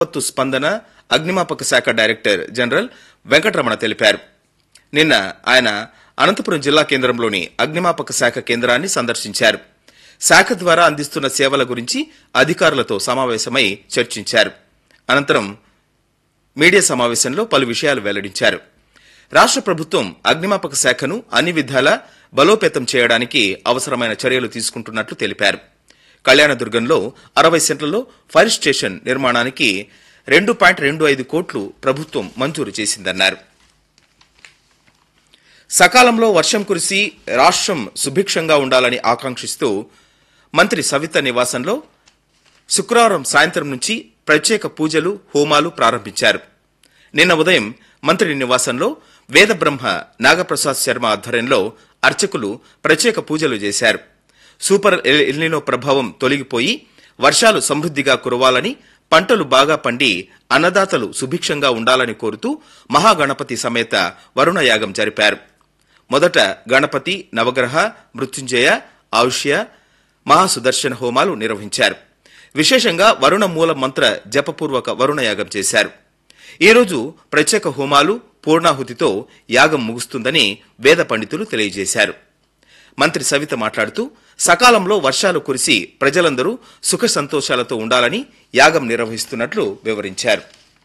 విపత్తు స్పందన అగ్నిమాపక శాఖ డైరెక్టర్ జనరల్ వెంకటరమణ తెలిపారు నిన్న ఆయన అనంతపురం జిల్లా కేంద్రంలోని అగ్నిమాపక శాఖ కేంద్రాన్ని సందర్శించారు శాఖ ద్వారా అందిస్తున్న సేవల గురించి అధికారులతో సమావేశమై చర్చించారు అనంతరం మీడియా సమావేశంలో పలు విషయాలు వెల్లడించారు రాష్ట్ర ప్రభుత్వం అగ్నిమాపక శాఖను అన్ని విధాలా బలోపేతం చేయడానికి అవసరమైన చర్యలు తీసుకుంటున్నట్లు తెలిపారు కళ్యాణదుర్గంలో అరవై సెంట్లలో ఫైర్ స్టేషన్ నిర్మాణానికి రెండు పాయింట్ రెండు ఐదు కోట్లు ప్రభుత్వం మంజూరు చేసిందన్నారు సకాలంలో వర్షం కురిసి రాష్ట్రం సుభిక్షంగా ఉండాలని ఆకాంక్షిస్తూ మంత్రి సవిత నివాసంలో శుక్రవారం సాయంత్రం నుంచి ప్రత్యేక పూజలు హోమాలు ప్రారంభించారు నిన్న ఉదయం మంత్రి నివాసంలో వేదబ్రహ్మ నాగప్రసాద్ శర్మ ఆధ్వర్యంలో అర్చకులు ప్రత్యేక పూజలు చేశారు సూపర్ ఎల్- ఎల్నినో ప్రభావం తొలగిపోయి వర్షాలు సమృద్దిగా కురవాలని పంటలు బాగా పండి అన్నదాతలు సుభిక్షంగా ఉండాలని కోరుతూ మహాగణపతి సమేత వరుణ యాగం జరిపారు మొదట గణపతి నవగ్రహ మృత్యుంజయ ఆయుష్య మహాసుదర్శన హోమాలు నిర్వహించారు విశేషంగా వరుణ మూల మంత్ర జపపూర్వక వరుణ యాగం చేశారు ఈ రోజు ప్రత్యేక హోమాలు పూర్ణాహుతితో యాగం ముగుస్తుందని వేద పండితులు తెలియజేశారు మంత్రి సవిత మాట్లాడుతూ సకాలంలో వర్షాలు కురిసి ప్రజలందరూ సుఖ సంతోషాలతో ఉండాలని యాగం నిర్వహిస్తున్నట్లు వివరించారు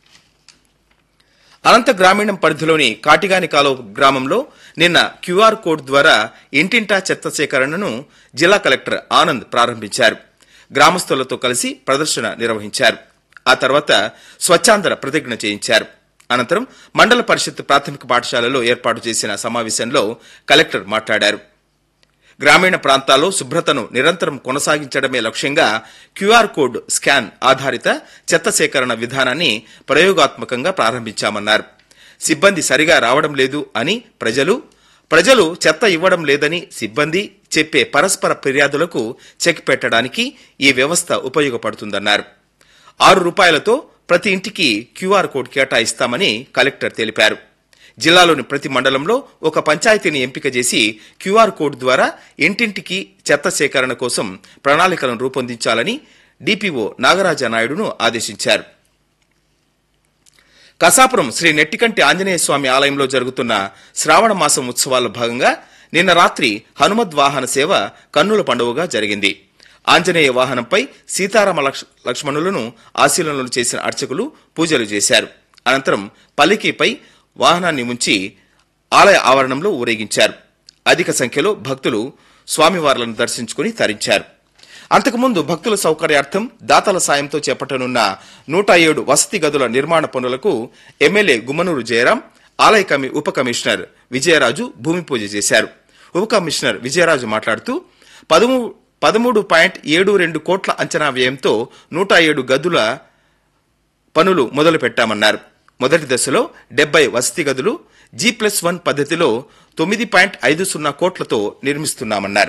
అనంత గ్రామీణం పరిధిలోని కాటిగాని కాలువ గ్రామంలో నిన్న క్యూఆర్ కోడ్ ద్వారా ఇంటింటా చెత్త సేకరణను జిల్లా కలెక్టర్ ఆనంద్ ప్రారంభించారు గ్రామస్తులతో కలిసి ప్రదర్శన నిర్వహించారు ఆ తర్వాత స్వచ్ఛాంధ్ర ప్రతిజ్ఞ చేయించారు అనంతరం మండల పరిషత్ ప్రాథమిక పాఠశాలలో ఏర్పాటు చేసిన సమావేశంలో కలెక్టర్ మాట్లాడారు గ్రామీణ ప్రాంతాల్లో శుభ్రతను నిరంతరం కొనసాగించడమే లక్ష్యంగా క్యూఆర్ కోడ్ స్కాన్ ఆధారిత చెత్త సేకరణ విధానాన్ని ప్రయోగాత్మకంగా ప్రారంభించామన్నారు సిబ్బంది సరిగా రావడం లేదు అని ప్రజలు ప్రజలు చెత్త ఇవ్వడం లేదని సిబ్బంది చెప్పే పరస్పర ఫిర్యాదులకు చెక్ పెట్టడానికి ఈ వ్యవస్థ ఉపయోగపడుతుందన్నారు ఆరు రూపాయలతో ప్రతి ఇంటికి క్యూఆర్ కోడ్ కేటాయిస్తామని కలెక్టర్ తెలిపారు జిల్లాలోని ప్రతి మండలంలో ఒక పంచాయతీని ఎంపిక చేసి క్యూఆర్ కోడ్ ద్వారా ఇంటింటికి చెత్త సేకరణ కోసం ప్రణాళికలను రూపొందించాలని డిపిఓ నాగరాజ నాయుడును ఆదేశించారు కసాపురం శ్రీ నెట్టికంటి ఆంజనేయ స్వామి ఆలయంలో జరుగుతున్న శ్రావణ మాసం ఉత్సవాల్లో భాగంగా నిన్న రాత్రి హనుమద్ వాహన సేవ కన్నుల పండుగగా జరిగింది ఆంజనేయ వాహనంపై సీతారామ లక్ష్- లక్ష్మణులను ఆశీలనలు చేసిన అర్చకులు పూజలు చేశారు అనంతరం పల్లికీపై వాహనాన్ని ఉంచి ఆలయ ఆవరణంలో ఊరేగించారు అధిక సంఖ్యలో భక్తులు స్వామివార్లను దర్శించుకుని తరించారు అంతకుముందు భక్తుల సౌకర్యార్థం దాతల సాయంతో చేపట్టనున్న నూట ఏడు వసతి గదుల నిర్మాణ పనులకు ఎమ్మెల్యే గుమ్మనూరు జయరాం ఆలయ కమి ఉప కమిషనర్ విజయరాజు భూమి పూజ చేశారు ఉప కమిషనర్ విజయరాజు మాట్లాడుతూ పదమూ పదమూడు పాయింట్ ఏడు రెండు కోట్ల అంచనా వ్యయంతో నూట ఏడు గదుల పనులు మొదలు పెట్టామన్నారు మొదటి దశలో డెబ్బై వసతి గదులు జీ ప్లస్ వన్ పద్ధతిలో తొమ్మిది పాయింట్ ఐదు సున్నా కోట్లతో నిర్మిస్తున్నామన్నారు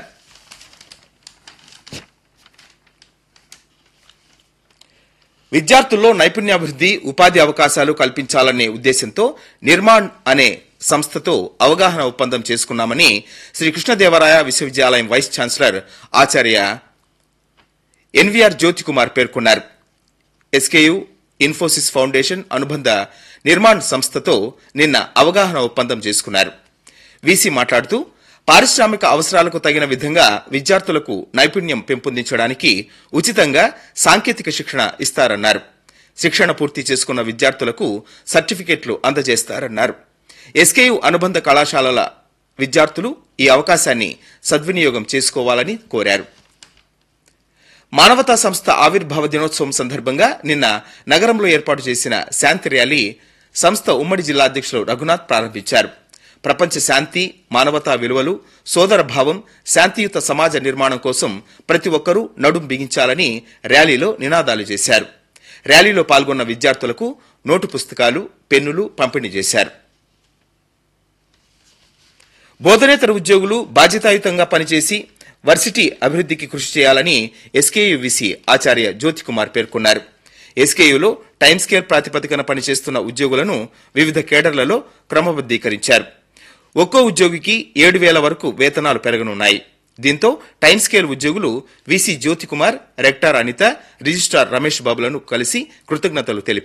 విద్యార్థుల్లో నైపుణ్యాభివృద్ధి ఉపాధి అవకాశాలు కల్పించాలనే ఉద్దేశంతో నిర్మాణ్ అనే సంస్థతో అవగాహన ఒప్పందం చేసుకున్నామని శ్రీ కృష్ణదేవరాయ విశ్వవిద్యాలయం vice chancellor Acharya NVR Jyothi Kumar పేర్కొన్నారు ఎస్కేయు ఇన్ఫోసిస్ ఫౌండేషన్ అనుబంధ నిర్మాణ్ సంస్థతో నిన్న అవగాహన ఒప్పందం చేసుకున్నారు వీసీ మాట్లాడుతూ పారిశ్రామిక అవసరాలకు తగిన విధంగా విద్యార్థులకు నైపుణ్యం పెంపొందించడానికి ఉచితంగా సాంకేతిక శిక్షణ ఇస్తారన్నారు శిక్షణ పూర్తి చేసుకున్న విద్యార్థులకు సర్టిఫికెట్లు అందజేస్తారన్నారు ఎస్కేయు అనుబంధ కళాశాలల విద్యార్థులు ఈ అవకాశాన్ని సద్వినియోగం చేసుకోవాలని కోరారు మానవతా సంస్థ ఆవిర్భావ దినోత్సవం సందర్భంగా నిన్న నగరంలో ఏర్పాటు చేసిన శాంతి ర్యాలీ సంస్థ ఉమ్మడి జిల్లా అధ్యక్షులు రఘునాథ్ ప్రారంభించారు ప్రపంచ శాంతి మానవతా విలువలు సోదర భావం శాంతియుత సమాజ నిర్మాణం కోసం ప్రతి ఒక్కరూ నడుం బిగించాలని ర్యాలీలో నినాదాలు చేశారు ర్యాలీలో పాల్గొన్న విద్యార్థులకు నోటు పుస్తకాలు పెన్నులు పంపిణీ చేశారు బోధనేతర ఉద్యోగులు బాధ్యతాయుతంగా పనిచేసి వర్సిటీ అభివృద్ధికి కృషి చేయాలని ఎస్కేయు విసి ఆచార్య జ్యోతి కుమార్ పేర్కొన్నారు ఎస్కేయులో టైం స్కేల్ ప్రాతిపదికన పనిచేస్తున్న ఉద్యోగులను వివిధ కేడర్లలో క్రమబద్దీకరించారు ఒక్కో ఉద్యోగికి ఏడు వేల వరకు వేతనాలు పెరగనున్నాయి దీంతో టైమ్ స్కేల్ ఉద్యోగులు VC Jyothi Kumar rector Anitha registrar Ramesh బాబులను కలిసి కృతజ్ఞతలు తెలిపారు